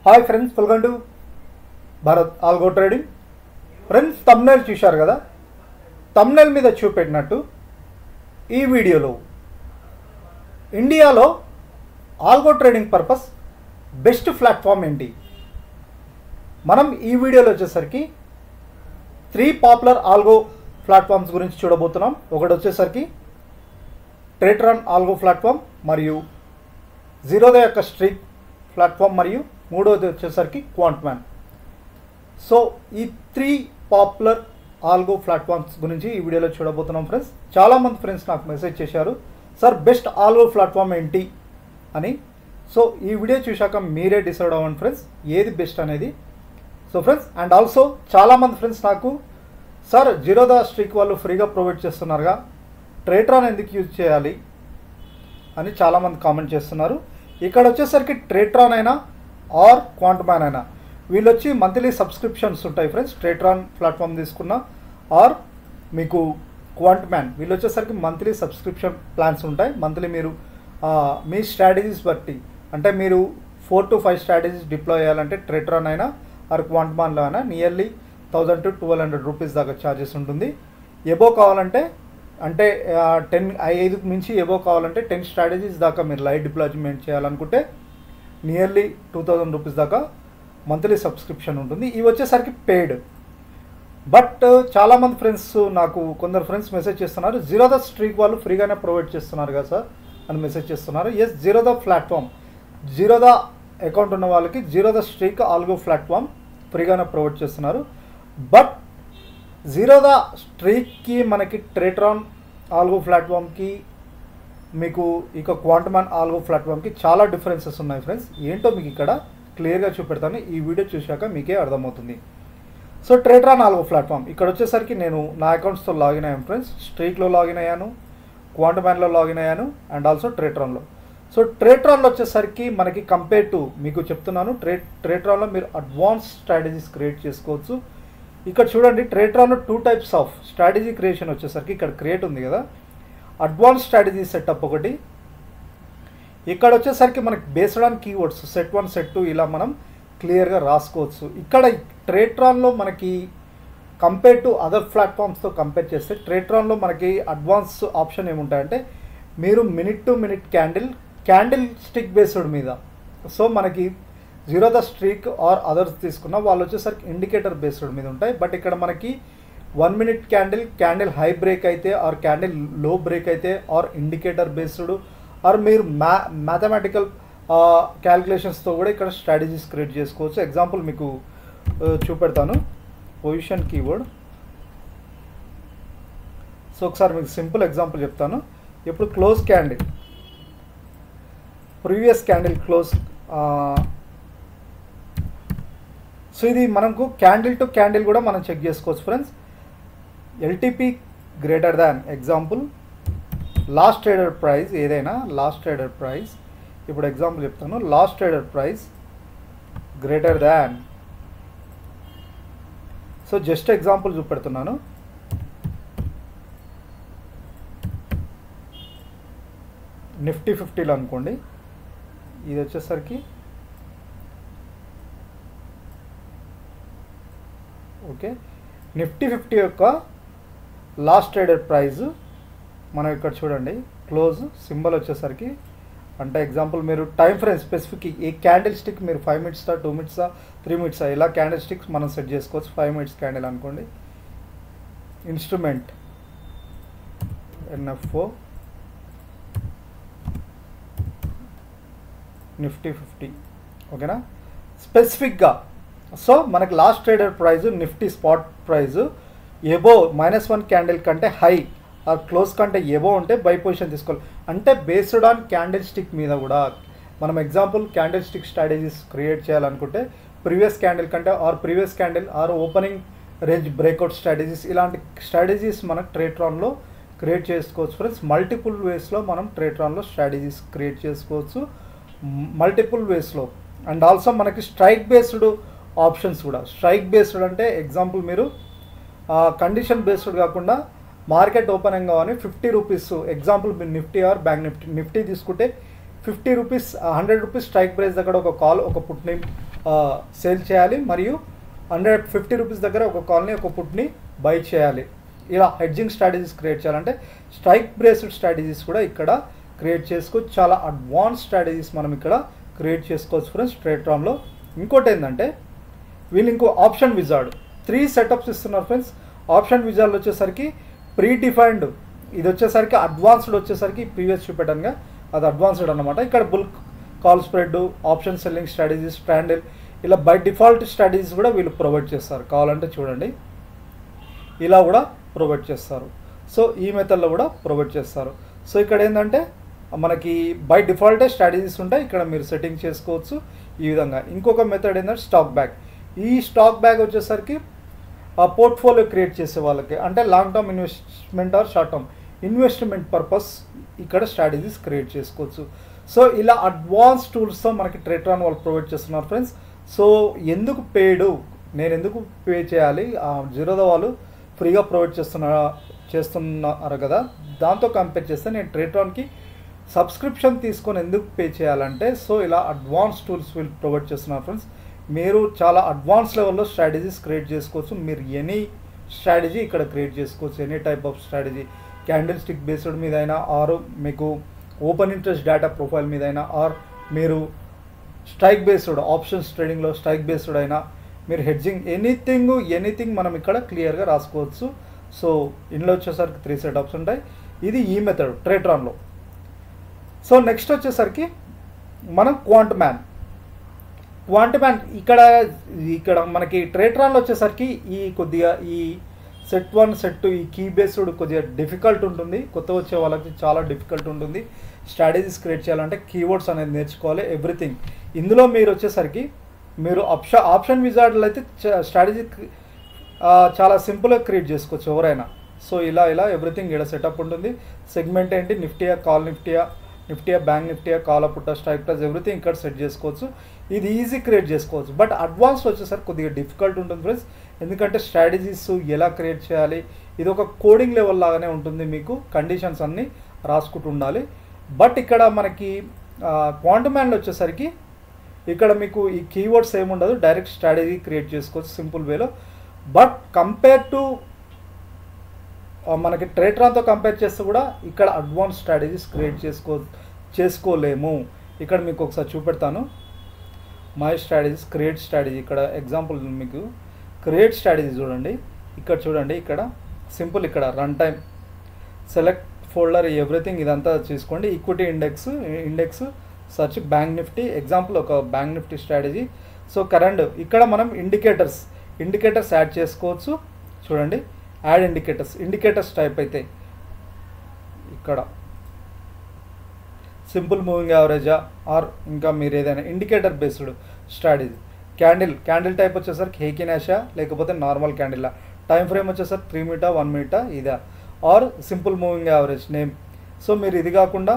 hi friends welcome to Bharat algo trading friends thumbnail చూశారు కదా thumbnail మీద చూపెట్టినట్టు ఈ వీడియోలో ఇండియాలో algo trading purpose best platform ఏంటి మనం ఈ వీడియోలో వచ్చేసరికి త్రీ పాపులర్ ఆల్గో ప్లాట్ఫామ్స్ గురించి చూడబోతున్నాం ఒకటి వచ్చేసరికి ట్రేట్రాన్ ఆల్గో ప్లాట్ఫామ్ మరియు జీరోద యొక్క స్ట్రీక్ ప్లాట్ఫామ్ మరియు మూడోది వచ్చేసరికి క్వాంట్మ్యాన్ సో ఈ త్రీ పాపులర్ ఆల్గో ప్లాట్ఫామ్స్ గురించి ఈ వీడియోలో చూడబోతున్నాం ఫ్రెండ్స్ చాలామంది ఫ్రెండ్స్ నాకు మెసేజ్ చేశారు సార్ బెస్ట్ ఆల్గో ప్లాట్ఫామ్ ఏంటి అని సో ఈ వీడియో చూశాక మీరే డిసైడ్ అవ్వండి ఫ్రెండ్స్ ఏది బెస్ట్ అనేది సో ఫ్రెండ్స్ అండ్ ఆల్సో చాలామంది ఫ్రెండ్స్ నాకు సార్ జీరోదా స్ట్రీక్ వాళ్ళు ఫ్రీగా ప్రొవైడ్ చేస్తున్నారుగా ట్రేట్రాన్ ఎందుకు యూజ్ చేయాలి అని చాలామంది కామెంట్ చేస్తున్నారు ఇక్కడ వచ్చేసరికి ట్రేట్రాన్ అయినా ఆర్ క్వాంటమాన్ అయినా వీళ్ళు వచ్చి మంత్లీ సబ్స్క్రిప్షన్స్ ఉంటాయి ఫ్రెండ్స్ ట్రేట్రాన్ ప్లాట్ఫామ్ తీసుకున్న ఆర్ మీకు క్వాంటమాన్ వీళ్ళు వచ్చేసరికి మంత్లీ సబ్స్క్రిప్షన్ ప్లాన్స్ ఉంటాయి మంత్లీ మీరు ఆ, మీ స్ట్రాటజీస్ బట్టి అంటే మీరు four to five strategies deploy చేయాలంటే ట్రేట్రాన్ అయినా ఆర్ క్వాంటమాన్లో అయినా nearly thousand to twelve hundred rupees దాకా ఛార్జెస్ ఉంటుంది ఎబో కావాలంటే అంటే టెన్ ఐదు మించి ఎబో కావాలంటే టెన్ స్ట్రాటజీస్ దాకా మీరు లైట్ డిప్లాయ్మెంట్ చేయాలనుకుంటే నియర్లీ టూ థౌజండ్ రూపీస్ దాకా మంత్లీ సబ్స్క్రిప్షన్ ఉంటుంది ఇవి వచ్చేసరికి పెయిడ్ బట్ చాలామంది ఫ్రెండ్స్ నాకు కొందరు ఫ్రెండ్స్ మెసేజ్ చేస్తున్నారు జీరో ద స్ట్రీక్ వాళ్ళు ఫ్రీగానే ప్రొవైడ్ చేస్తున్నారు కదా సార్ అని మెసేజ్ చేస్తున్నారు yes Zerodha platform Zerodha account ఉన్న వాళ్ళకి Zerodha Streak algo platform ఫ్రీగానే ప్రొవైడ్ చేస్తున్నారు బట్ జీరో ద స్ట్రీక్కి మనకి ట్రేట్రాన్ ఆల్గో ప్లాట్ఫామ్కి మీకు ఇక క్వాంటమాన్ ఆల్గో ప్లాట్ఫామ్కి చాలా డిఫరెన్సెస్ ఉన్నాయి ఫ్రెండ్స్ ఏంటో మీకు ఇక్కడ క్లియర్గా చూపెడతాను ఈ వీడియో చూశాక మీకే అర్థమవుతుంది సో ట్రేట్రాన్ ఆల్గో ప్లాట్ఫామ్ ఇక్కడ వచ్చేసరికి నేను నా అకౌంట్స్తో లాగిన్ అయ్యాను ఫ్రెండ్స్ స్ట్రీక్లో లాగిన్ అయ్యాను క్వాంటమాన్లో లాగిన్ అయ్యాను అండ్ ఆల్సో ట్రేట్రాన్లో సో ట్రేట్రాన్లో వచ్చేసరికి మనకి కంపేర్ టు మీకు చెప్తున్నాను ట్రే ట్రేట్రాన్లో మీరు అడ్వాన్స్ స్ట్రాటజీస్ క్రియేట్ చేసుకోవచ్చు ఇక్కడ చూడండి ట్రేట్రాన్లో two types of strategy creation వచ్చేసరికి ఇక్కడ క్రియేట్ ఉంది కదా అడ్వాన్స్ స్ట్రాటజీ సెటప్ ఒకటి ఇక్కడ వచ్చేసరికి మనకి based on keywords set one set two ఇలా మనం క్లియర్గా రాసుకోవచ్చు ఇక్కడ ట్రేట్రాన్లో మనకి కంపేర్ టు అదర్ ప్లాట్ఫామ్స్తో కంపేర్ చేస్తే ట్రేట్రాన్లో మనకి అడ్వాన్స్ ఆప్షన్ ఏముంటాయంటే మీరు minute to minute candle candle stick based మీద సో మనకి Zerodha Streak or others తీసుకున్న వాళ్ళు వచ్చేసరికి ఇండికేటర్ బేస్డ్ మీద ఉంటాయి బట్ ఇక్కడ మనకి one minute candle candle high break అయితే ఆర్ క్యాండిల్ లో బ్రేక్ అయితే ఆర్ ఇండికేటర్ బేస్డ్ ఆర్ మీరు మ్యా మ్యాథమెటికల్ క్యాల్కులేషన్స్తో కూడా ఇక్కడ స్ట్రాటజీస్ క్రియేట్ చేసుకోవచ్చు ఎగ్జాంపుల్ మీకు ఆ, చూపెడతాను పొజిషన్ కీవర్డ్ సో ఒకసారి మీకు సింపుల్ ఎగ్జాంపుల్ చెప్తాను ఇప్పుడు close candle previous candle close so ఇది మనకు క్యాండిల్ టు క్యాండిల్ కూడా మనం చెక్ చేసుకోవచ్చు friends LTP greater than example last trader price ఏదైనా లాస్ట్ ట్రేడర్ ప్రైస్ ఇప్పుడు ఎగ్జాంపుల్ చెప్తాను last trader price greater than so just example చూపెడుతున్నాను నిఫ్టీ ఫిఫ్టీలో అనుకోండి ఇది వచ్చేసరికి ఓకే నిఫ్టీ ఫిఫ్టీ యొక్క లాస్ట్ ట్రేడెడ్ ప్రైస్ మనం ఇక్కడ చూడండి క్లోజ్ సింబల్ వచ్చేసరికి అంటే ఎగ్జాంపుల్ మీరు time frame specific a candle stick మీరు ఫైవ్ మినిట్సా టూ మినిట్సా త్రీ మినిట్సా ఇలా క్యాండిల్ స్టిక్స్ మనం సెట్ చేసుకోవచ్చు ఫైవ్ మినిట్స్ క్యాండిల్ అనుకోండి ఇన్స్ట్రుమెంట్ ఎన్ఎఫ్ఓ నిఫ్టీ ఫిఫ్టీ ఓకేనా స్పెసిఫిక్గా సో మనకి last trader price Nifty spot price above minus one candle కంటే హై ఆ క్లోజ్ కంటే ఎబో ఉంటే బై పొజిషన్ తీసుకోవాలి అంటే బేస్డ్ ఆన్ క్యాండిల్ స్టిక్ మీద కూడా మనం example candle stick strategies create చేయాలనుకుంటే ప్రీవియస్ క్యాండిల్ కంటే or previous candle or opening range breakout strategies ఇలాంటి స్ట్రాటజీస్ మనం ట్రేట్రాన్లో క్రియేట్ చేసుకోవచ్చు ఫ్రెండ్స్ మల్టిపుల్ వేస్లో మనం ట్రేట్రాన్లో స్ట్రాటజీస్ క్రియేట్ చేసుకోవచ్చు మల్టిపుల్ వేస్లో అండ్ ఆల్సో మనకి స్ట్రైక్ బేస్డ్ ఆప్షన్స్ కూడా స్ట్రైక్ బేస్డ్ అంటే ఎగ్జాంపుల్ మీరు కండిషన్ బేస్డ్ కాకుండా మార్కెట్ ఓపెన్ కావాలి ఫిఫ్టీ రూపీస్ ఎగ్జాంపుల్ మీరు Nifty or bank Nifty Nifty తీసుకుంటే fifty rupees hundred rupees strike price దగ్గర ఒక కాల్ ఒక పుట్ని సేల్ చేయాలి మరియు హండ్రెడ్ ఫిఫ్టీ రూపీస్ దగ్గర ఒక కాల్ని ఒక పుట్ని బై చేయాలి ఇలా హెడ్జింగ్ స్ట్రాటజీస్ క్రియేట్ చేయాలంటే స్ట్రైక్ బ్రేస్డ్ స్ట్రాటజీస్ కూడా ఇక్కడ క్రియేట్ చేసుకోవచ్చు చాలా అడ్వాన్స్ స్ట్రాటజీస్ మనం ఇక్కడ క్రియేట్ చేసుకోవచ్చు ఫ్రెండ్స్ ట్రేట్రామ్లో ఇంకోటి ఏంటంటే వీళ్ళు ఇంకో ఆప్షన్ విజార్డ్ త్రీ సెటప్స్ ఇస్తున్నారు ఫ్రెండ్స్ ఆప్షన్ విజార్డ్ వచ్చేసరికి ప్రీ డిఫైన్డ్ ఇది వచ్చేసరికి అడ్వాన్స్డ్ వచ్చేసరికి ప్రీవియస్ చూపెట్టానుగా అది అడ్వాన్స్డ్ అనమాట ఇక్కడ bull call spread option selling strategies straddle ఇలా బై డిఫాల్ట్ స్ట్రాటజీస్ కూడా వీళ్ళు ప్రొవైడ్ చేస్తారు కావాలంటే చూడండి ఇలా కూడా ప్రొవైడ్ చేస్తారు సో ఈ మెథడ్లో కూడా ప్రొవైడ్ చేస్తారు సో ఇక్కడ ఏంటంటే మనకి బై డిఫాల్టే స్ట్రాటజీస్ ఉంటాయి ఇక్కడ మీరు సెట్టింగ్ చేసుకోవచ్చు ఈ విధంగా ఇంకొక మెథడ్ ఏంటంటే స్టాక్ బ్యాగ్ ఈ స్టాక్ బ్యాగ్ వచ్చేసరికి ఆ పోర్ట్ఫోలియో క్రియేట్ చేసే వాళ్ళకి అంటే long term investment or short term investment purpose ఇక్కడ స్ట్రాటజీస్ క్రియేట్ చేసుకోవచ్చు సో ఇలా అడ్వాన్స్ టూల్స్తో మనకి ట్రేట్రాన్ వాళ్ళు ప్రొవైడ్ చేస్తున్నారు ఫ్రెండ్స్ సో ఎందుకు పేడు నేను ఎందుకు పే చేయాలి జీరోదా వాళ్ళు ఫ్రీగా ప్రొవైడ్ చేస్తున్న చేస్తున్నారు కదా దాంతో కంపేర్ చేస్తే నేను ట్రేట్రాన్కి సబ్స్క్రిప్షన్ తీసుకొని ఎందుకు పే చేయాలంటే సో ఇలా అడ్వాన్స్ టూల్స్ వీళ్ళు ప్రొవైడ్ చేస్తున్నారు ఫ్రెండ్స్ మీరు చాలా అడ్వాన్స్ లెవెల్లో స్ట్రాటజీస్ క్రియేట్ చేసుకోవచ్చు మీరు ఎనీ స్ట్రాటజీ ఇక్కడ క్రియేట్ చేసుకోవచ్చు any type of strategy candle stick based మీద అయినా ఆర్ మీకు ఓపెన్ ఇంట్రెస్ట్ డేటా ప్రొఫైల్ మీద అయినా ఆర్ మీరు స్ట్రైక్ బేస్డ్ ఆప్షన్స్ ట్రేడింగ్లో స్ట్రైక్ బేస్డ్ అయినా మీరు హెడ్జింగ్ ఎనీథింగ్ ఎనీథింగ్ మనం ఇక్కడ క్లియర్గా రాసుకోవచ్చు సో ఇందులో వచ్చేసరికి త్రీ సెటప్స్ ఉంటాయి ఇది ఈ మెథడ్ ట్రేట్రాన్లో సో నెక్స్ట్ వచ్చేసరికి మనం క్వాంట్ మ్యాన్ క్వాంట్ మ్యాన్ ఇక్కడ ఇక్కడ మనకి ట్రేట్రాన్లో వచ్చేసరికి ఈ కొద్దిగా ఈ సెట్ వన్ సెట్ ఈ కీ బేస్డ్ కొద్దిగా డిఫికల్ట్ ఉంటుంది కొత్త వచ్చే వాళ్ళకి చాలా డిఫికల్ట్ ఉంటుంది స్ట్రాటజీస్ క్రియేట్ చేయాలంటే కీవర్డ్స్ అనేది నేర్చుకోవాలి ఎవ్రీథింగ్ ఇందులో మీరు వచ్చేసరికి మీరు ఆప్షన్ ఆప్షన్ విజార్డ్లో అయితే స్ట్రాటజీ చాలా సింపుల్గా క్రియేట్ చేసుకోవచ్చు ఎవరైనా సో ఇలా ఇలా ఎవ్రీథింగ్ ఇక్కడ సెటప్ ఉంటుంది సెగ్మెంట్ ఏంటి నిఫ్టీయా కాల్ నిఫ్టీయా నిఫ్టీయా బ్యాంక్ నిఫ్టీయా కాల్ పుట్ట స్ట్రైక్ ప్రైస్ ఎవ్రీథింగ్ ఇక్కడ సెట్ చేసుకోవచ్చు ఇది ఈజీ క్రియేట్ చేసుకోవచ్చు బట్ అడ్వాన్స్ వచ్చేసరికి కొద్దిగా డిఫికల్ట్ ఉంటుంది ఫ్రెండ్స్ ఎందుకంటే స్ట్రాటజీస్ ఎలా క్రియేట్ చేయాలి ఇది ఒక కోడింగ్ లెవెల్ లాగానే ఉంటుంది మీకు కండిషన్స్ అన్నీ రాసుకుంటూ ఉండాలి బట్ ఇక్కడ మనకి క్వాంటమాన్లో వచ్చేసరికి ఇక్కడ మీకు ఈ కీవర్డ్స్ ఏముండదు డైరెక్ట్ స్ట్రాటజీ క్రియేట్ చేసుకోవచ్చు సింపుల్ వేలో బట్ కంపేర్ టు మనకి ట్రేట్రాన్తో కంపేర్ చేస్తే కూడా ఇక్కడ అడ్వాన్స్ స్ట్రాటజీస్ క్రియేట్ చేసుకో చేసుకోలేము ఇక్కడ మీకు ఒకసారి చూపెడతాను మై స్ట్రాటజీస్ క్రియేట్ స్ట్రాటజీ ఇక్కడ ఎగ్జాంపుల్ మీకు క్రియేట్ స్ట్రాటజీ చూడండి ఇక్కడ చూడండి ఇక్కడ సింపుల్ ఇక్కడ run time select folder everything ఇదంతా చూసుకోండి equity index index search bank Nifty example ఒక bank Nifty strategy so current ఇక్కడ మనం ఇండికేటర్స్ ఇండికేటర్స్ యాడ్ చేసుకోవచ్చు చూడండి యాడ్ ఇండికేటర్స్ ఇండికేటర్స్ టైప్ అయితే ఇక్కడ సింపుల్ మూవింగ్ యావరేజా ఆర్ ఇంకా మీరు ఏదైనా indicator based strategy candle candle type వచ్చేసరికి హేకినాషా లేకపోతే నార్మల్ క్యాండిల్ టైం ఫ్రేమ్ వచ్చేసరికి త్రీ మీటా వన్ మీటా ఇదా or simple moving average name so మీరు ఇది కాకుండా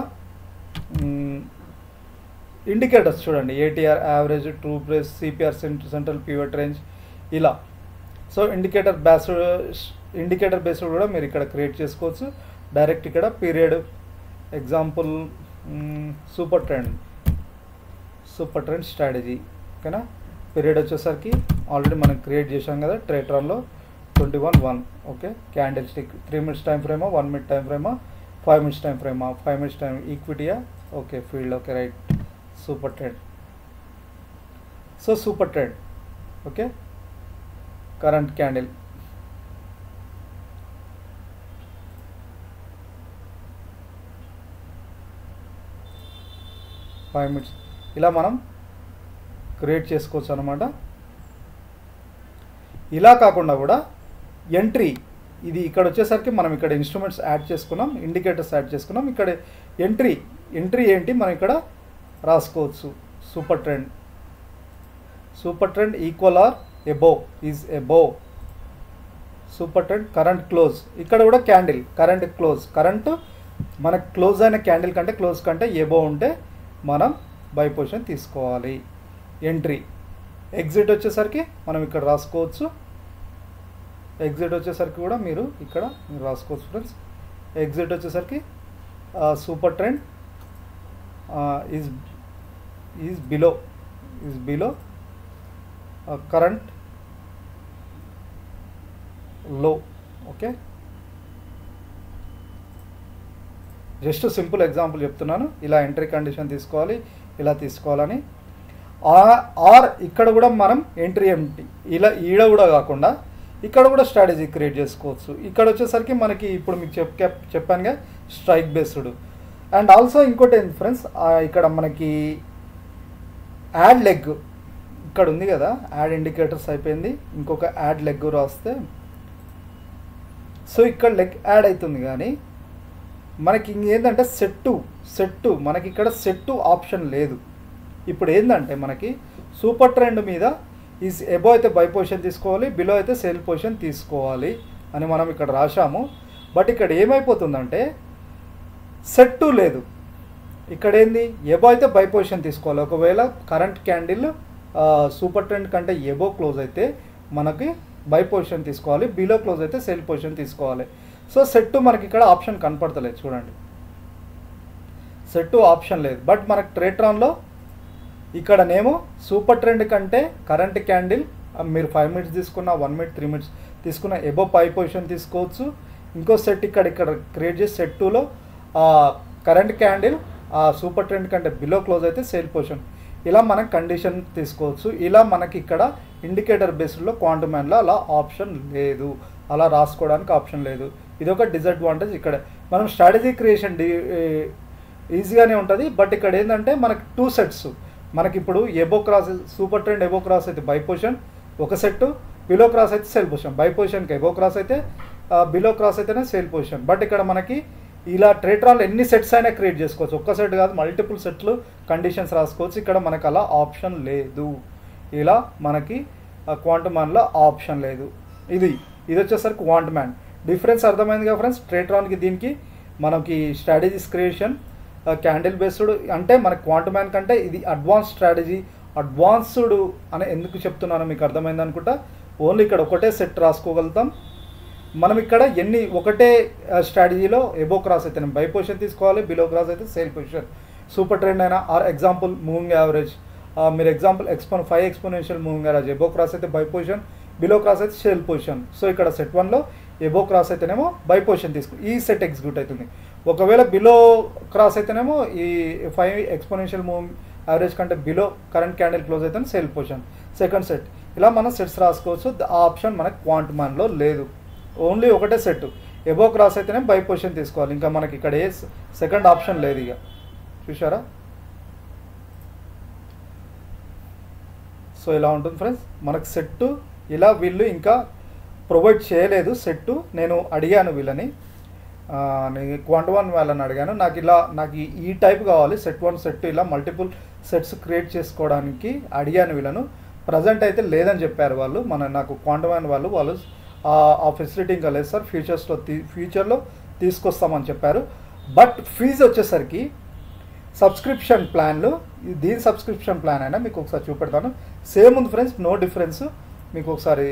ఇండికేటర్స్ చూడండి ATR average true price CPR central pivot range ఇలా so indicator based indicator based కూడా మీరు ఇక్కడ క్రియేట్ చేసుకోవచ్చు డైరెక్ట్ ఇక్కడ period example super trend super trend strategy ఓకేనా పీరియడ్ వచ్చేసరికి ఆల్రెడీ మనం క్రియేట్ చేసాం కదా ట్రేట్రాన్లో twenty one one okay candle stick three minutes time ఫ్రేమా వన్ మినిట్ టైం ఫ్రేమా ఫైవ్ మినిట్స్ టైం ఫ్రేమా ఫైవ్ మినిట్స్ టైం ఈక్విటీయా okay field okay right super trend so super trend okay current candle five minutes ఇలా మనం create చేసుకోవచ్చు అనమాట ఇలా కాకుండా కూడా ఎంట్రీ ఇది ఇక్కడ వచ్చేసరికి మనం ఇక్కడ ఇన్స్ట్రుమెంట్స్ యాడ్ చేసుకున్నాం ఇండికేటర్స్ యాడ్ చేసుకున్నాం ఇక్కడ ఎంట్రీ ఎంట్రీ ఏంటి మనం ఇక్కడ రాసుకోవచ్చు super trend super trend equal or above is above super trend current close ఇక్కడ కూడా క్యాండిల్ కరెంట్ క్లోజ్ కరెంట్ మనకు క్లోజ్ అయిన క్యాండిల్ కంటే క్లోజ్ కంటే ఎబో ఉంటే మనం బై పొజిషన్ తీసుకోవాలి ఎంట్రీ ఎగ్జిట్ వచ్చేసరికి మనం ఇక్కడ రాసుకోవచ్చు ఎగ్జిట్ వచ్చేసరికి కూడా మీరు ఇక్కడ మీరు రాసుకోవచ్చు ఫ్రెండ్స్ ఎగ్జిట్ వచ్చేసరికి super trend is is below is below current low okay just simple example చెప్తున్నాను ఇలా ఎంట్రీ కండిషన్ తీసుకోవాలి ఇలా తీసుకోవాలని ఆర్ ఇక్కడ కూడా మనం ఎంట్రీ ఎంటీ ఇలా ఈడ కూడా కాకుండా ఇక్కడ కూడా స్ట్రాటజీ క్రియేట్ చేసుకోవచ్చు ఇక్కడ వచ్చేసరికి మనకి ఇప్పుడు మీకు చెప్ చెప్- చెప్పానుగా స్ట్రైక్ బేస్డ్ అండ్ ఆల్సో ఇంకోటి ఏంటి ఫ్రెండ్స్ ఇక్కడ మనకి యాడ్ లెగ్ ఇక్కడ ఉంది కదా యాడ్ ఇండికేటర్స్ అయిపోయింది ఇంకొక యాడ్ లెగ్ రాస్తే సో ఇక్కడ లెగ్ యాడ్ అవుతుంది కానీ మనకి ఇంకేంటంటే సెట్టు సెట్టు మనకి ఇక్కడ సెట్టు ఆప్షన్ లేదు ఇప్పుడు ఏంటంటే మనకి సూపర్ ట్రెండ్ మీద ఈ ఎబో అయితే బై పొజిషన్ తీసుకోవాలి బిలో అయితే సేల్ పొజిషన్ తీసుకోవాలి అని మనం ఇక్కడ రాశాము బట్ ఇక్కడ ఏమైపోతుందంటే సెట్టు లేదు ఇక్కడ ఏంది ఎబో అయితే బై పొజిషన్ తీసుకోవాలి ఒకవేళ కరెంట్ క్యాండిల్ సూపర్ ట్రెండ్ కంటే ఎబో క్లోజ్ అయితే మనకి బై పొజిషన్ తీసుకోవాలి బిలో క్లోజ్ అయితే సేల్ పొజిషన్ తీసుకోవాలి సో సెట్టు మనకి ఇక్కడ ఆప్షన్ కనపడతలేదు చూడండి సెట్టు ఆప్షన్ లేదు బట్ మనకు ట్రేట్రాన్లో ఇక్కడనేమో సూపర్ ట్రెండ్ కంటే కరెంట్ క్యాండిల్ మీరు ఫైవ్ మినిట్స్ తీసుకున్న వన్ మినిట్ త్రీ మినిట్స్ తీసుకున్న ఎబో పై పొజిషన్ తీసుకోవచ్చు ఇంకో సెట్ ఇక్కడ ఇక్కడ క్రియేట్ చేసి సెట్ టూలో కరెంట్ క్యాండిల్ ఆ సూపర్ ట్రెండ్ కంటే బిలో క్లోజ్ అయితే సేల్ పొజిషన్ ఇలా మనం కండిషన్ తీసుకోవచ్చు ఇలా మనకి ఇక్కడ ఇండికేటర్ బేస్డ్లో క్వాంటమ్ మ్యాన్లో అలా ఆప్షన్ లేదు అలా రాసుకోవడానికి ఆప్షన్ లేదు ఇది ఒక డిసడ్వాంటేజ్ ఇక్కడ మనం స్ట్రాటజీ క్రియేషన్ డి ఈజీగానే ఉంటుంది బట్ ఇక్కడ ఏంటంటే మనకి టూ సెట్స్ మనకి ఇప్పుడు above cross super trend above cross అయితే బై పొజిషన్ ఒక సెట్ బిలో క్రాస్ అయితే సేల్ పొజిషన్ బై పొజిషన్కి ఎబో క్రాస్ అయితే బిలో క్రాస్ అయితేనే సేల్ పొజిషన్ బట్ ఇక్కడ మనకి ఇలా ట్రేట్రాన్లో ఎన్ని సెట్స్ అయినా క్రియేట్ చేసుకోవచ్చు ఒక్క సెట్ కాదు మల్టిపుల్ సెట్లు కండిషన్స్ రాసుకోవచ్చు ఇక్కడ మనకు అలా ఆప్షన్ లేదు ఇలా మనకి క్వాంటమ్ మ్యాన్లో ఆప్షన్ లేదు ఇది ఇది వచ్చేసరికి క్వాంట్ మ్యాన్ డిఫరెన్స్ అర్థమైంది కదా ఫ్రెండ్స్ ట్రేట్రాన్కి దీనికి మనకి స్ట్రాటజీస్ క్రియేషన్ క్యాండిల్ బేస్డ్ అంటే మన క్వాంటమ్ మ్యాన్ కంటే ఇది అడ్వాన్స్ స్ట్రాటజీ అడ్వాన్స్డ్ అని ఎందుకు చెప్తున్నానో మీకు అర్థమైంది అనుకుంటా ఓన్లీ ఇక్కడ ఒకటే సెట్ రాసుకోగలుగుతాం మనం ఇక్కడ ఎన్ని ఒకటే స్ట్రాటజీలో ఎబో క్రాస్ అయితే బై పొజిషన్ తీసుకోవాలి బిలో క్రాస్ అయితే సేల్ పొజిషన్ సూపర్ ట్రెండ్ అయినా ఆర్ ఎగ్జాంపుల్ మూవింగ్ యావరేజ్ మీరు ఎగ్జాంపుల్ ఎక్స్పోన్ five exponential moving average above cross అయితే బై పొజిషన్ బిలో క్రాస్ అయితే సేల్ పొజిషన్ సో ఇక్కడ సెట్ వన్లో ఎబో క్రాస్ అయితేనేమో బై పొజిషన్ తీసుకు ఈ సెట్ ఎగ్జిక్యూట్ అవుతుంది ఒకవేళ బిలో క్రాస్ అయితేనేమో ఈ ఫైవ్ ఎక్స్పోనెన్షియల్ మూవింగ్ యావరేజ్ కంటే బిలో కరెంట్ క్యాండిల్ క్లోజ్ అయితే సేల్ పొజిషన్ సెకండ్ సెట్ ఇలా మనం సెట్స్ రాసుకోవచ్చు ఆ ఆప్షన్ మనకి క్వాంట్ మ్యాన్లో లేదు ఓన్లీ ఒకటే సెట్ ఎబో క్రాస్ అయితేనే బై పొజిషన్ తీసుకోవాలి ఇంకా మనకి ఇక్కడ ఏ సెకండ్ ఆప్షన్ లేదు ఇక చూసారా సో ఇలా ఉంటుంది ఫ్రెండ్స్ మనకు సెట్ ఇలా వీళ్ళు ఇంకా ప్రొవైడ్ చేయలేదు సెట్ నేను అడిగాను వీళ్ళని ఆ, నేను క్వాంట్ వన్ వాళ్ళని అడిగాను నాకు ఇలా నాకు ఈ- ఈ టైప్ కావాలి సెట్ వన్ సెట్ ఇలా మల్టిపుల్ సెట్స్ క్రియేట్ చేసుకోవడానికి అడిగాను వీళ్ళను ప్రజెంట్ అయితే లేదని చెప్పారు వాళ్ళు మన నాకు క్వాంటమ్ వన్ వాళ్ళు వాళ్ళు ఆ- ఆ ఫెసిలిటీ ఇంకా లేదు సార్ ఫ్యూచర్స్లో తీ ఫ్యూచర్లో తీసుకొస్తామని చెప్పారు బట్ ఫీజు వచ్చేసరికి సబ్స్క్రిప్షన్ ప్లాన్లు ఈ- దీని సబ్స్క్రిప్షన్ ప్లాన్ అయినా మీకు ఒకసారి చూపెడతాను సేమ్ ఉంది ఫ్రెండ్స్ నో డిఫరెన్స్ మీకు ఒకసారి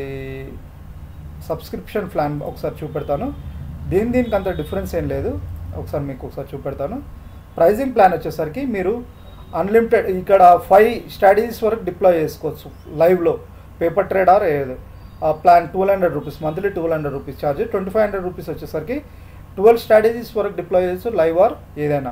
సబ్స్క్రిప్షన్ ప్లాన్ ఒకసారి చూపెడతాను దీని దీనికి అంత డిఫరెన్స్ ఏం లేదు ఒకసారి మీకు ఒకసారి చూపెడతాను ప్రైజింగ్ ప్లాన్ వచ్చేసరికి మీరు అన్లిమిటెడ్ ఇక్కడ ఫైవ్ స్ట్రాటజీస్ వరకు డిప్లాయ్ చేసుకోవచ్చు లైవ్లో పేపర్ ట్రేడ్ ఆర్ ఏదో plan two hundred rupees monthly two hundred rupees charge twenty five hundred rupees వచ్చేసరికి ట్వెల్వ్ స్ట్రాటజీస్ వరకు డిప్లాయ్ చేయొచ్చు లైవ్ ఆర్ ఏదైనా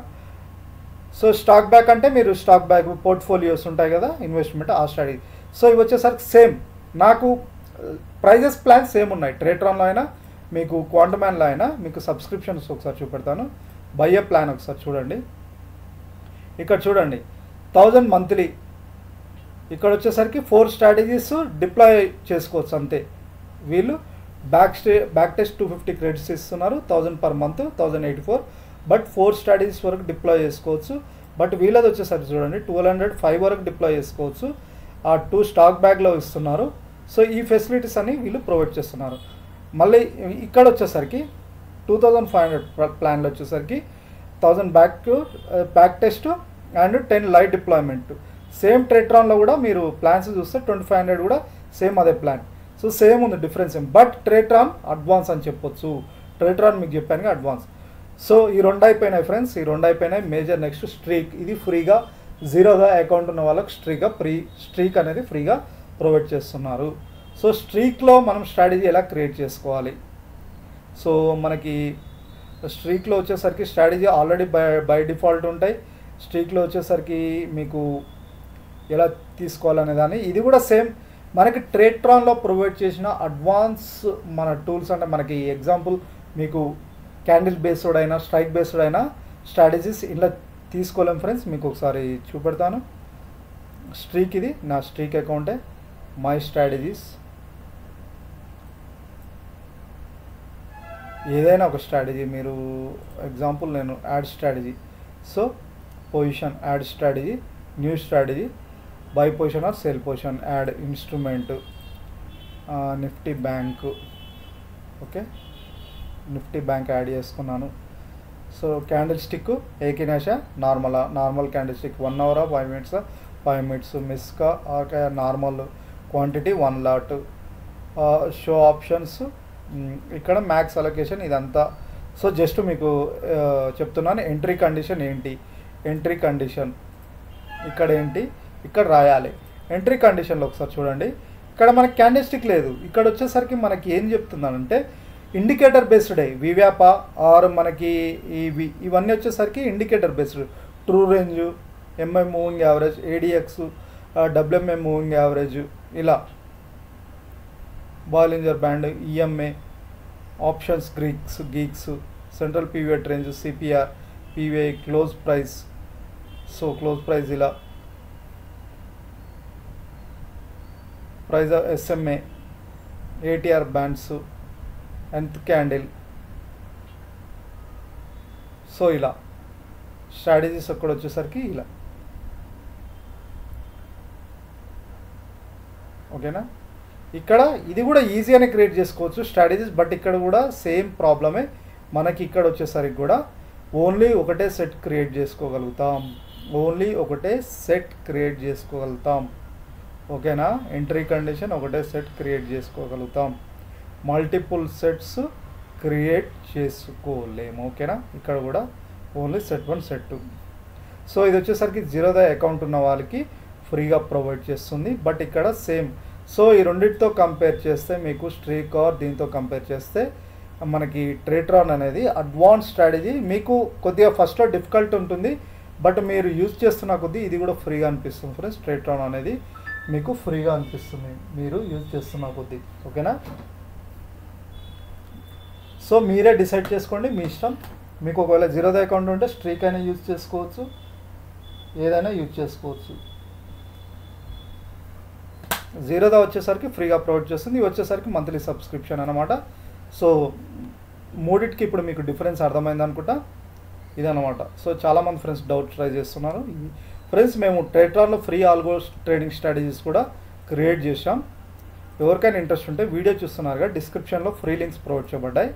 సో స్టాక్ బ్యాక్ అంటే మీరు స్టాక్ బ్యాక్ పోర్ట్ఫోలియోస్ ఉంటాయి కదా ఇన్వెస్ట్మెంట్ ఆ స్టడీ సో ఇవి వచ్చేసరికి సేమ్ నాకు ప్రైజెస్ ప్లాన్స్ సేమ్ ఉన్నాయి ట్రేట్రాన్లో అయినా మీకు క్వాంటమాన్లో అయినా మీకు సబ్స్క్రిప్షన్స్ ఒకసారి చూపెడతాను బయ్య ప్లాన్ ఒకసారి చూడండి ఇక్కడ చూడండి థౌజండ్ మంత్లీ ఇక్కడ వచ్చేసరికి ఫోర్ స్ట్రాటజీస్ డిప్లాయ్ చేసుకోవచ్చు అంతే వీళ్ళు back stay back test two fifty credits ఇస్తున్నారు thousand per month thousand eighty four but four strategies వరకు డిప్లాయ్ చేసుకోవచ్చు బట్ వీళ్ళది వచ్చేసరికి చూడండి ట్వెల్వ్ హండ్రెడ్ ఫైవ్ వరకు డిప్లాయ్ చేసుకోవచ్చు ఆ టూ స్టాక్ బ్యాగ్లో ఇస్తున్నారు సో ఈ ఫెసిలిటీస్ అన్ని వీళ్ళు ప్రొవైడ్ చేస్తున్నారు మళ్ళీ ఇక్కడ వచ్చేసరికి టూ థౌజండ్ ఫైవ్ హండ్రెడ్ ప్లాన్లో వచ్చేసరికి thousand back back test and ten light deployment same ట్రేట్రాన్లో కూడా మీరు ప్లాన్స్ చూస్తే ట్వంటీ ఫైవ్ హండ్రెడ్ కూడా సేమ్ అదే ప్లాన్ సో సేమ్ ఉంది డిఫరెన్స్ ఏం బట్ ట్రేట్రాన్ అడ్వాన్స్ అని చెప్పొచ్చు ట్రేట్రాన్ మీకు చెప్పాను అడ్వాన్స్ సో ఈ రెండు అయిపోయినాయి ఫ్రెండ్స్ ఈ రెండు అయిపోయినాయి మేజర్ నెక్స్ట్ స్ట్రీక్ ఇది ఫ్రీగా జీరోగా అకౌంట్ ఉన్న వాళ్ళకి స్ట్రీగా ఫ్రీ స్ట్రీక్ అనేది ఫ్రీగా ప్రొవైడ్ చేస్తున్నారు సో స్ట్రీక్లో మనం స్ట్రాటజీ ఎలా క్రియేట్ చేసుకోవాలి సో మనకి స్ట్రీక్లో వచ్చేసరికి strategy already by by default ఉంటాయి స్ట్రీక్లో వచ్చేసరికి మీకు ఎలా తీసుకోవాలనే దాన్ని ఇది కూడా సేమ్ మనకి ట్రేట్రాన్లో ప్రొవైడ్ చేసిన అడ్వాన్స్ మన టూల్స్ అంటే మనకి ఎగ్జాంపుల్ మీకు క్యాండిల్ బేస్డ్ అయినా స్ట్రైక్ బేస్డ్ అయినా స్ట్రాటజీస్ ఇలా తీసుకోలేం ఫ్రెండ్స్ మీకు ఒకసారి చూపెడతాను స్ట్రీక్ ఇది నా స్ట్రీక్ అకౌంటే మై స్ట్రాటజీస్ ఏదైనా ఒక స్ట్రాటజీ మీరు ఎగ్జాంపుల్ నేను add strategy so position add strategy new strategy buy position or sell position add instrument Nifty bank okay Nifty bank add చేసుకున్నాను సో క్యాండిల్ స్టిక్ ఏకినాష normal normal candle stick one అవరా five minutes five minutes మిస్కా okay normal quantity one lot show options ఇక్కడ max allocation ఇదంతా so just మీకు ఆ, చెప్తున్నాను entry condition ఏంటి ఎంట్రీ కండిషన్ ఇక్కడ ఏంటి ఇక్కడ రాయాలి ఎంట్రీ కండిషన్లో ఒకసారి చూడండి ఇక్కడ మనకి క్యాండిల్ స్టిక్ లేదు ఇక్కడ వచ్చేసరికి మనకి ఏం చెప్తుందనంటే ఇండికేటర్ బేస్డ్ వివ్యాప ఆర్ మనకి ఇవి ఇవన్నీ వచ్చేసరికి indicator based true range MI moving average ADX WMA moving average ఇలా Bollinger band EMA options greeks greeks central pivot range CPR PVI close price so close price ఇలా price of SMA ATR bands ఎంత్ candle so ఇలా strategies అక్కడ వచ్చేసరికి ఇలా ఓకేనా ఇక్కడ ఇది కూడా ఈజీగానే క్రియేట్ చేసుకోవచ్చు స్ట్రాటజీస్ బట్ ఇక్కడ కూడా సేమ్ ప్రాబ్లమే మనకి ఇక్కడ వచ్చేసరికి కూడా ఓన్లీ ఒకటే సెట్ క్రియేట్ చేసుకోగలుగుతాం ఓన్లీ ఒకటే సెట్ క్రియేట్ చేసుకోగలుగుతాం ఓకేనా ఎంట్రీ కండిషన్ ఒకటే సెట్ క్రియేట్ చేసుకోగలుగుతాం మల్టిపుల్ సెట్స్ క్రియేట్ చేసుకోలేము ఓకేనా ఇక్కడ కూడా only set one set two so ఇది వచ్చేసరికి జీరోదా అకౌంట్ ఉన్న వాళ్ళకి ఫ్రీగా ప్రొవైడ్ చేస్తుంది బట్ ఇక్కడ సేమ్ సో ఈ రెండింటితో కంపేర్ చేస్తే మీకు స్ట్రీక్ ఆర్ దీంతో కంపేర్ చేస్తే మనకి ట్రేట్రాన్ అనేది అడ్వాన్స్ స్ట్రాటజీ మీకు కొద్దిగా ఫస్ట్లో డిఫికల్ట్ ఉంటుంది బట్ మీరు యూజ్ చేస్తున్న కొద్దీ ఇది కూడా ఫ్రీగా అనిపిస్తుంది ఫ్రెండ్స్ ట్రేట్రాన్ అనేది మీకు ఫ్రీగా అనిపిస్తుంది మీరు యూజ్ చేస్తున్న కొద్దీ ఓకేనా సో మీరే డిసైడ్ చేసుకోండి మీ ఇష్టం మీకు ఒకవేళ జీరోదా అకౌంట్ ఉంటే స్ట్రీక్ అయినా యూజ్ చేసుకోవచ్చు ఏదైనా యూజ్ చేసుకోవచ్చు జీరోదా వచ్చేసరికి ఫ్రీగా ప్రొవైడ్ చేస్తుంది ఇవి వచ్చేసరికి మంత్లీ సబ్స్క్రిప్షన్ అనమాట సో మూడిటికి ఇప్పుడు మీకు డిఫరెన్స్ అర్థమైంది అనుకుంటా ఇదనమాట సో చాలామంది ఫ్రెండ్స్ డౌట్ ట్రై చేస్తున్నారు ఫ్రెండ్స్ మేము ట్రేట్రాన్లో ఫ్రీ ఆల్గో ట్రేడింగ్ స్ట్రాటజీస్ కూడా క్రియేట్ చేసాం ఎవరికైనా ఇంట్రెస్ట్ ఉంటే వీడియో చూస్తున్నారుగా డిస్క్రిప్షన్లో ఫ్రీ లింక్స్ ప్రొవైడ్ చేయబడ్డాయి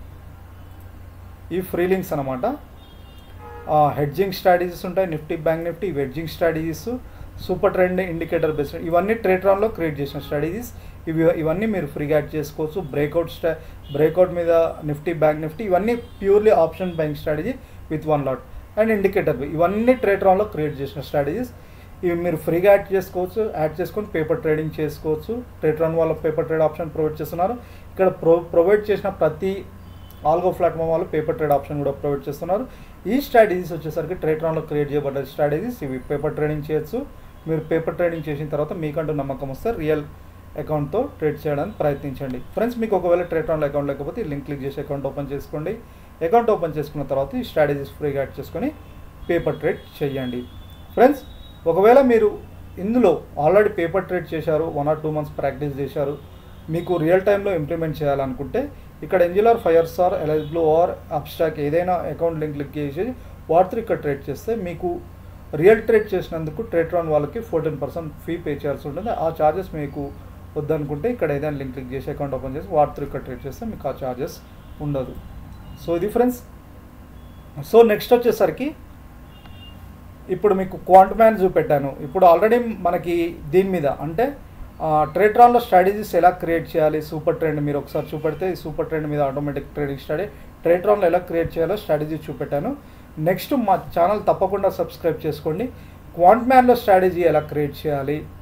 ఈ ఫ్రీ లింక్స్ అనమాట హెడ్జింగ్ స్ట్రాటజీస్ ఉంటాయి నిఫ్టీ బ్యాంక్ నిఫ్టీ ఇవి hedging strategies super trend indicator based ఇవన్నీ ట్రేట్రాన్లో క్రియేట్ చేసిన స్ట్రాటజీస్ ఇవి ఇవన్నీ మీరు ఫ్రీగా యాడ్ చేసుకోవచ్చు బ్రేక్అవుట్ స్టా బ్రేక్అవుట్ మీద నిఫ్టీ బ్యాంక్ నిఫ్టీ ఇవన్నీ purely option bank strategy with one lot and indicator ఇవన్నీ ట్రేట్రాన్లో క్రియేట్ చేసిన స్ట్రాటజీస్ ఇవి మీరు ఫ్రీగా యాడ్ చేసుకోవచ్చు యాడ్ చేసుకొని పేపర్ ట్రేడింగ్ చేసుకోవచ్చు ట్రేట్రాన్ వాళ్ళ పేపర్ ట్రేడ్ ఆప్షన్ ప్రొవైడ్ చేస్తున్నారు ఇక్కడ ప్రో ప్రొవైడ్ చేసిన ప్రతి ఆల్గో ప్లాట్ఫామ్ వాళ్ళు పేపర్ ట్రేడ్ ఆప్షన్ కూడా ప్రొవైడ్ చేస్తున్నారు ఈ స్ట్రాటజీస్ వచ్చేసరికి ట్రేట్రాన్లో క్రియేట్ చేయబడ్డ స్ట్రాటజీస్ ఇవి పేపర్ ట్రేడింగ్ చేయొచ్చు మీరు పేపర్ ట్రేడింగ్ చేసిన తర్వాత మీకంటూ నమ్మకం వస్తే రియల్ అకౌంట్తో ట్రేడ్ చేయడానికి ప్రయత్నించండి ఫ్రెండ్స్ మీకు ఒకవేళ ట్రేట్రాన్లో అకౌంట్ లేకపోతే లింక్ క్లిక్ చేసి అకౌంట్ ఓపెన్ చేసుకోండి అకౌంట్ ఓపెన్ చేసుకున్న తర్వాత ఈ స్ట్రాటజీస్ ఫ్రీగా యాడ్ చేసుకొని పేపర్ ట్రేడ్ చేయండి ఫ్రెండ్స్ ఒకవేళ మీరు ఇందులో ఆల్రెడీ పేపర్ ట్రేడ్ చేశారు one or two months practice చేశారు మీకు రియల్ టైంలో ఇంప్లిమెంట్ చేయాలనుకుంటే ఇక్కడ ఎంజిలర్ ఫైర్ స్టార్ ఎలైబ్లో ఆర్ అబ్స్టాక్ ఏదైనా అకౌంట్ లింక్ క్లిక్ చేసి వాటితో ఇక్కడ ట్రేడ్ చేస్తే మీకు రియల్ ట్రేడ్ చేసినందుకు ట్రేట్రాన్ వాళ్ళకి ఫోర్టీన్ పర్సెంట్ ఫీ పే చేయాల్సి ఉంటుంది ఆ ఛార్జెస్ మీకు వద్దనుకుంటే ఇక్కడ ఏదైనా లింక్ క్లిక్ చేసి అకౌంట్ ఓపెన్ చేసి వాటితో ఇక్కడ ట్రేడ్ చేస్తే మీకు ఆ ఛార్జెస్ ఉండదు సో ఇది ఫ్రెండ్స్ సో నెక్స్ట్ వచ్చేసరికి ఇప్పుడు మీకు క్వాంట్ మ్యాన్ చూపెట్టాను ఇప్పుడు ఆల్రెడీ మనకి దీని మీద అంటే ట్రేట్రాన్లో స్ట్రాటజీస్ ఎలా క్రియేట్ చేయాలి సూపర్ ట్రెండ్ మీరు ఒకసారి చూపెడితే ఈ సూపర్ ట్రెండ్ మీద ఆటోమేటిక్ ట్రేడింగ్ స్టడీ ట్రేట్రాన్లో ఎలా క్రియేట్ చేయాలో స్ట్రాటజీ చూపెట్టాను నెక్స్ట్ మా ఛానల్ తప్పకుండా సబ్స్క్రైబ్ చేసుకోండి క్వాంట్ మ్యాన్లో స్ట్రాటజీ ఎలా క్రియేట్ చేయాలి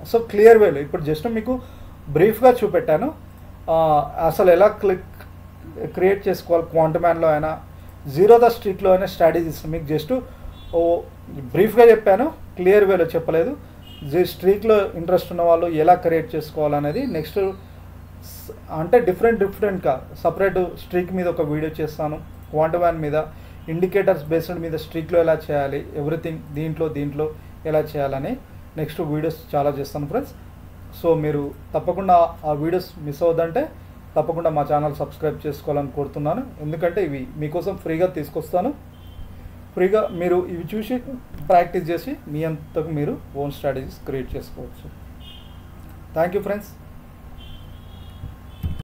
సో క్లియర్ వేలో ఇప్పుడు జస్ట్ మీకు బ్రీఫ్గా చూపెట్టాను ఆ, అసలు ఎలా క్లిక్ క్రియేట్ చేసుకోవాలి క్వాంటమాన్లో అయినా జీరో ద స్ట్రీట్లో అయినా స్ట్రాటజీస్ మీకు జస్ట్ ఓ బ్రీఫ్గా చెప్పాను క్లియర్ వేలో చెప్పలేదు జీ స్ట్రీక్లో ఇంట్రెస్ట్ ఉన్న వాళ్ళు ఎలా క్రియేట్ చేసుకోవాలనేది నెక్స్ట్ అంటే డిఫరెంట్ డిఫరెంట్గా సపరేట్ స్ట్రీక్ మీద ఒక వీడియో చేస్తాను క్వాంటమాన్ మీద ఇండికేటర్స్ బేస్డ్ మీద స్ట్రీక్లో ఎలా చేయాలి ఎవ్రీథింగ్ దీంట్లో దీంట్లో ఎలా చేయాలని నెక్స్ట్ వీడియోస్ చాలా చేస్తాను ఫ్రెండ్స్ సో మీరు తప్పకుండా ఆ వీడియోస్ మిస్ అవ్వద్దంటే తప్పకుండా మా ఛానల్ సబ్స్క్రైబ్ చేసుకోవాలని కోరుతున్నాను ఎందుకంటే ఇవి మీకోసం ఫ్రీగా తీసుకొస్తాను ఫ్రీగా మీరు ఇవి చూసి ప్రాక్టీస్ చేసి మీ అంతకు మీరు ఓన్ స్ట్రాటజీస్ క్రియేట్ చేసుకోవచ్చు థ్యాంక్ యూ ఫ్రెండ్స్